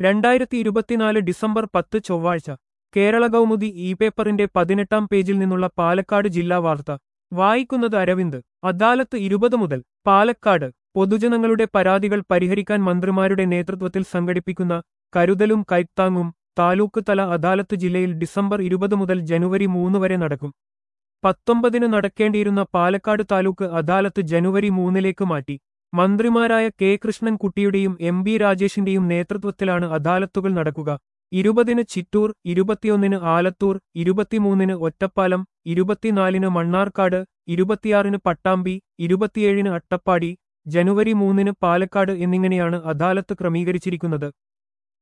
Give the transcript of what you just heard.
രണ്ടായിരത്തി ഇരുപത്തിനാല് ഡിസംബർ പത്ത് ചൊവ്വാഴ്ച കേരള കൗമുദി ഇ പേപ്പറിന്റെ പതിനെട്ടാം പേജിൽ നിന്നുള്ള പാലക്കാട് ജില്ലാ വാർത്ത വായിക്കുന്നത് അരവിന്ദ് അദാലത്ത് ഇരുപത് മുതൽ പാലക്കാട് പൊതുജനങ്ങളുടെ പരാതികൾ പരിഹരിക്കാൻ മന്ത്രിമാരുടെ നേതൃത്വത്തിൽ സംഘടിപ്പിക്കുന്ന കരുതലും കൈത്താങ്ങും താലൂക്ക് തല അദാലത്ത് ജില്ലയിൽ ഡിസംബർ ഇരുപത് മുതൽ ജനുവരി മൂന്ന് വരെ നടക്കും പത്തൊമ്പതിന് നടക്കേണ്ടിയിരുന്ന പാലക്കാട് താലൂക്ക് അദാലത്ത് ജനുവരി മൂന്നിലേക്ക് മാറ്റി മന്ത്രിമാരായ കെ കൃഷ്ണൻകുട്ടിയുടെയും എം ബി രാജേഷിന്റെയും നേതൃത്വത്തിലാണ് അദാലത്തുകൾ നടക്കുക ഇരുപതിന് ചിറ്റൂർ ഇരുപത്തിയൊന്നിന് ആലത്തൂർ ഇരുപത്തിമൂന്നിന് ഒറ്റപ്പാലം ഇരുപത്തിനാലിന് മണ്ണാർക്കാട് ഇരുപത്തിയാറിന് പട്ടാമ്പി ഇരുപത്തിയേഴിന് അട്ടപ്പാടി ജനുവരി മൂന്നിന് പാലക്കാട് എന്നിങ്ങനെയാണ് അദാലത്ത് ക്രമീകരിച്ചിരിക്കുന്നത്